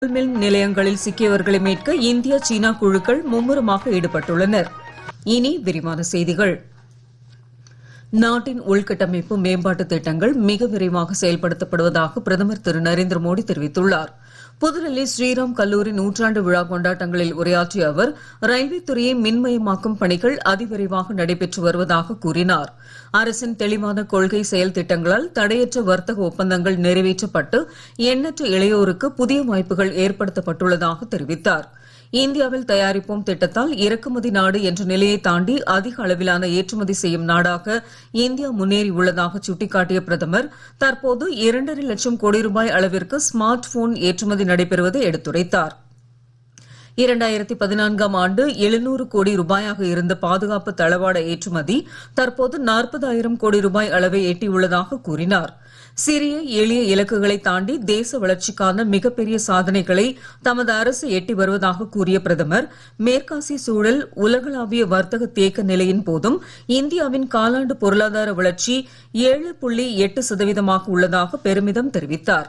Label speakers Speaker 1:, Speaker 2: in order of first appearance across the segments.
Speaker 1: மின் நிலையங்களில் சிக்கியவர்களை மீட்க இந்தியா சீனா குழுக்கள் மும்முரமாக ஈடுபட்டுள்ளனர் இனி விரிவான செய்திகள் நாட்டின் உள்கட்டமைப்பு மேம்பாட்டு திட்டங்கள் மிக விரைவாக செயல்படுத்தப்படுவதாக பிரதமர் திரு நரேந்திர மோடி தெரிவித்துள்ளார் புதுடெல்லி ஸ்ரீராம் கல்லூரி நூற்றாண்டு விழா கொண்டாட்டங்களில் உரையாற்றிய அவர் ரயில்வே துறையை மின்மயமாக்கும் பணிகள் அதிவிரைவாக நடைபெற்று வருவதாக கூறினார் அரசின் தெளிவான கொள்கை செயல் திட்டங்களால் தடையற்ற வர்த்தக ஒப்பந்தங்கள் நிறைவேற்றப்பட்டு எண்ணற்ற இளையோருக்கு புதிய வாய்ப்புகள் ஏற்படுத்தப்பட்டுள்ளதாக தெரிவித்தார் இந்தியாவில் தயாரிப்போம் திட்டத்தால் இறக்குமதி நாடு என்ற நிலையை தாண்டி அதிக அளவிலான ஏற்றுமதி செய்யும் நாடாக இந்தியா முன்னேறி உள்ளதாக சுட்டிக்காட்டிய பிரதமர் தற்போது இரண்டரை லட்சம் கோடி ரூபாய் அளவிற்கு ஸ்மார்ட் போன் ஏற்றுமதி நடைபெறுவதை எடுத்துரைத்தார் இரண்டாயிரத்தி பதினான்காம் ஆண்டு எழுநூறு கோடி ரூபாயாக இருந்த பாதுகாப்பு தளவாட ஏற்றுமதி தற்போது நாற்பதாயிரம் கோடி ரூபாய் அளவை எட்டியுள்ளதாக கூறினார் சிறிய எளிய இலக்குகளை தாண்டி தேச வளர்ச்சிக்கான மிகப்பெரிய சாதனைகளை தமது அரசு எட்டி வருவதாக கூறிய பிரதமர் மேற்காசிய சூழல் உலகளாவிய வர்த்தக தேக்க நிலையின் போதும் இந்தியாவின் காலாண்டு பொருளாதார வளர்ச்சி ஏழு புள்ளி எட்டு சதவீதமாக உள்ளதாக பெருமிதம் தெரிவித்தார்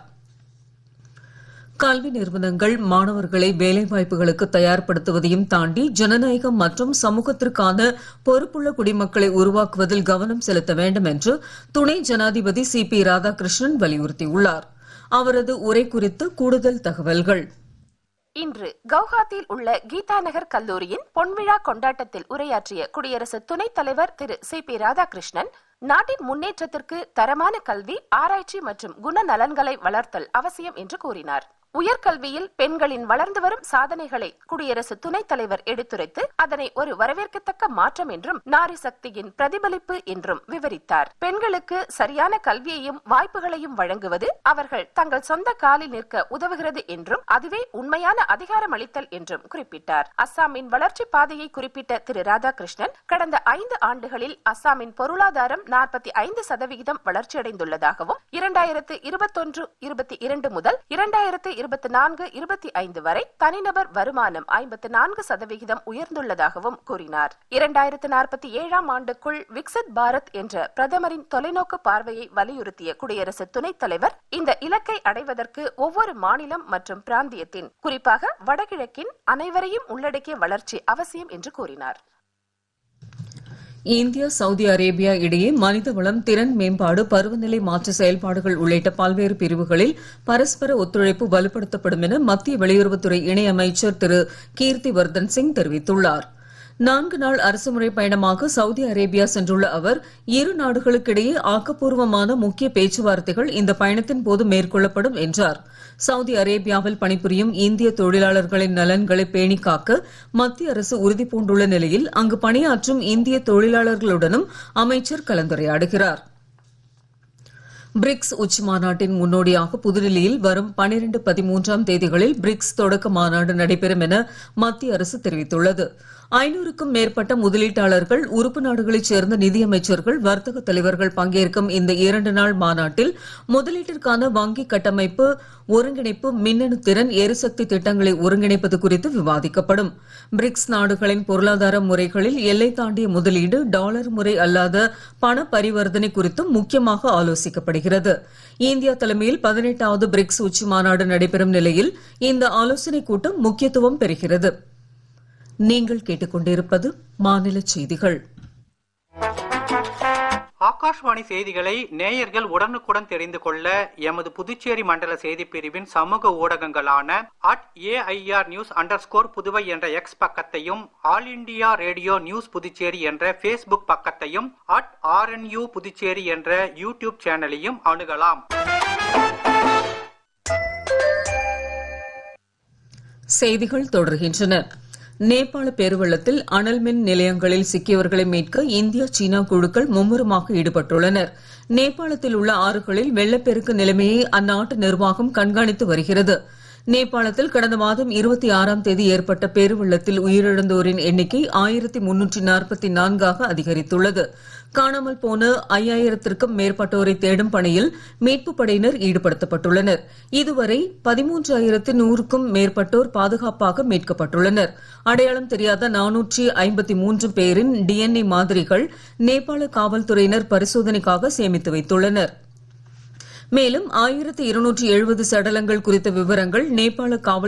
Speaker 1: கல்வி நிறுவனங்கள் மாணவர்களை வேலைவாய்ப்புகளுக்கு தயார்படுத்துவதையும் தாண்டி ஜனநாயகம் மற்றும் சமூகத்திற்கான பொறுப்புள்ள குடிமக்களை உருவாக்குவதில் கவனம் செலுத்த வேண்டும் என்று துணை ஜனாதிபதி சி பி ராதாகிருஷ்ணன் வலியுறுத்தியுள்ளார் அவரது உரை குறித்து கூடுதல் தகவல்கள்
Speaker 2: இன்று கவுஹாத்தியில் உள்ள கீதா நகர் கல்லூரியின் பொன்விழா கொண்டாட்டத்தில் உரையாற்றிய குடியரசு துணைத் தலைவர் திரு சி பி ராதாகிருஷ்ணன் நாட்டின் முன்னேற்றத்திற்கு தரமான கல்வி ஆராய்ச்சி மற்றும் குணநலன்களை வளர்த்தல் அவசியம் என்று கூறினார் உயர்கல்வியில் பெண்களின் வளர்ந்து வரும் சாதனைகளை குடியரசு துணைத் தலைவர் எடுத்துரைத்து அதனை ஒரு வரவேற்கத்தக்க மாற்றம் என்றும் நாரி சக்தியின் பிரதிபலிப்பு என்றும் விவரித்தார் பெண்களுக்கு சரியான கல்வியையும் வாய்ப்புகளையும் வழங்குவது அவர்கள் தங்கள் சொந்த காலில் நிற்க உதவுகிறது என்றும் அதுவே உண்மையான அதிகாரம் அளித்தல் என்றும் குறிப்பிட்டார் அஸ்ஸாமின் வளர்ச்சி பாதையை குறிப்பிட்ட திரு ராதாகிருஷ்ணன் கடந்த ஐந்து ஆண்டுகளில் அஸ்ஸாமின் பொருளாதாரம் நாற்பத்தி ஐந்து சதவிகிதம் வளர்ச்சியடைந்துள்ளதாகவும் இரண்டாயிரத்து இருபத்தொன்று இருபத்தி இரண்டு முதல் இரண்டாயிரத்து இருபத்தி நான்கு இருபத்தி ஐந்து வரை தனிநபர் வருமானம் ஐம்பத்து நான்கு சதவிகிதம் உயர்ந்துள்ளதாகவும் கூறினார் இரண்டாயிரத்து நாற்பத்தி ஏழாம் ஆண்டுக்குள் விக்சித் பாரத் என்ற பிரதமரின் தொலைநோக்கு பார்வையை வலியுறுத்திய குடியரசு துணைத் தலைவர் இந்த இலக்கை அடைவதற்கு ஒவ்வொரு மாநிலம் மற்றும் பிராந்தியத்தின் குறிப்பாக வடகிழக்கின் அனைவரையும் உள்ளடக்கிய வளர்ச்சி அவசியம் என்று கூறினார்
Speaker 1: இந்தியா சவுதி அரேபியா இடையே மனித வளம் திறன் மேம்பாடு பருவநிலை மாற்ற செயல்பாடுகள் உள்ளிட்ட பல்வேறு பிரிவுகளில் பரஸ்பர ஒத்துழைப்பு வலுப்படுத்தப்படும் என மத்திய வெளியுறவுத்துறை இணையமைச்சர் திரு கீர்த்தி வர்தன் சிங் தெரிவித்துள்ளார் நான்கு நாள் அரசுமுறை பயணமாக சவுதி அரேபியா சென்றுள்ள அவர் இரு நாடுகளுக்கிடையே ஆக்கப்பூர்வமான முக்கிய பேச்சுவார்த்தைகள் இந்த பயணத்தின் போது மேற்கொள்ளப்படும் என்றார் சவுதி அரேபியாவில் பணிபுரியும் இந்திய தொழிலாளர்களின் நலன்களை பேணி காக்க மத்திய அரசு உறுதி பூண்டுள்ள நிலையில் அங்கு பணியாற்றும் இந்திய தொழிலாளர்களுடனும் அமைச்சர் கலந்துரையாடுகிறார் பிரிக்ஸ் உச்சி மாநாட்டின் முன்னோடியாக புதுடெல்லியில் வரும் பனிரெண்டு பதிமூன்றாம் தேதிகளில் பிரிக்ஸ் தொடக்க மாநாடு நடைபெறும் என மத்திய அரசு தெரிவித்துள்ளது ஐநூறுக்கும் மேற்பட்ட முதலீட்டாளர்கள் உறுப்பு நாடுகளைச் சேர்ந்த நிதியமைச்சர்கள் வர்த்தக தலைவர்கள் பங்கேற்கும் இந்த இரண்டு நாள் மாநாட்டில் முதலீட்டிற்கான வங்கி கட்டமைப்பு ஒருங்கிணைப்பு மின்னணு திறன் எரிசக்தி திட்டங்களை ஒருங்கிணைப்பது குறித்து விவாதிக்கப்படும் பிரிக்ஸ் நாடுகளின் பொருளாதார முறைகளில் எல்லை தாண்டிய முதலீடு டாலர் முறை அல்லாத பண பரிவர்த்தனை குறித்தும் முக்கியமாக ஆலோசிக்கப்படுகிறது இந்தியா தலைமையில் பதினெட்டாவது பிரிக்ஸ் உச்சி மாநாடு நடைபெறும் நிலையில் இந்த ஆலோசனைக் கூட்டம் முக்கியத்துவம் பெறுகிறது நீங்கள் கேட்டுக்கொண்டிருப்பது மாநில செய்திகள்
Speaker 3: ஆகாஷ்வாணி செய்திகளை நேயர்கள் உடனுக்குடன் தெரிந்து கொள்ள எமது புதுச்சேரி மண்டல செய்தி பிரிவின் சமூக ஊடகங்களான at AIR news under Puduvai என்ற எக்ஸ் பக்கத்தையும் All India Radio News Puducherry என்ற ஃபேஸ்புக் பக்கத்தையும் அட் ஆர்என்யூ புதுச்சேரி என்ற யூடியூப் சேனலையும் அணுகலாம்
Speaker 1: செய்திகள் தொடர்கின்றன நேபாள பெருவெள்ளத்தில் அனல் மின் நிலையங்களில் சிக்கியவர்களை மீட்க இந்தியா சீனா குழுக்கள் மும்முரமாக ஈடுபட்டுள்ளனர் நேபாளத்தில் உள்ள ஆறுகளில் வெள்ளப்பெருக்கு நிலைமையை அந்நாட்டு நிர்வாகம் கண்காணித்து வருகிறது நேபாளத்தில் கடந்த மாதம் இருபத்தி ஆறாம் தேதி ஏற்பட்ட பெருவெள்ளத்தில் உயிரிழந்தோரின் எண்ணிக்கை ஆயிரத்தி முன்னூற்றி நாற்பத்தி நான்காக அதிகரித்துள்ளது காணாமல் போன ஐயாயிரத்திற்கும் மேற்பட்டோரை தேடும் பணியில் மீட்புப் படையினர் ஈடுபடுத்தப்பட்டுள்ளனர் இதுவரை பதிமூன்றாயிரத்து நூறுக்கும் மேற்பட்டோர் பாதுகாப்பாக மீட்கப்பட்டுள்ளனர் அடையாளம் தெரியாத நானூற்றி ஐம்பத்தி மூன்று பேரின் டிஎன்ஏ மாதிரிகள் நேபாள காவல்துறையினர் பரிசோதனைக்காக சேமித்து வைத்துள்ளனர் மேலும் ஆயிரத்தி இருநூற்றி எழுபது சடலங்கள் குறித்த விவரங்கள் நேபாள காவல்